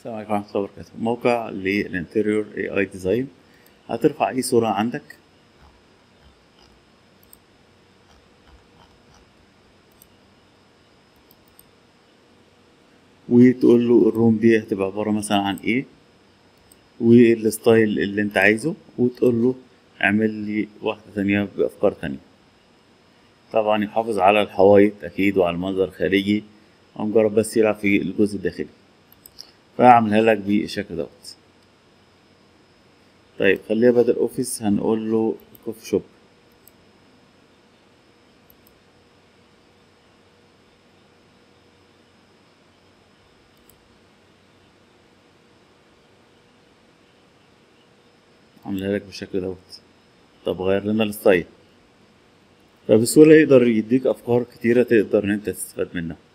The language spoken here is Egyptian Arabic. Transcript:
السلام عليكم ورحمة الله وبركاته موقع للانتيريور اي اي ديزاين هترفع اي صورة عندك وتقول له الروم دي هتبقى عبارة مثلا عن ايه والستايل اللي انت عايزه وتقول له اعمل لي واحدة تانية بأفكار تانية طبعا يحافظ على الحوايط أكيد وعلى المنظر الخارجي ومجرد بس يلعب في الجزء الداخلي فأعملها لك بالشكل دوت طيب خليها بدل اوفيس هنقول له كوفي شوب عاملها لك بالشكل دوت طب غير لنا الستايل فبسهولة يقدر يديك أفكار كتيرة تقدر إن أنت تستفاد منها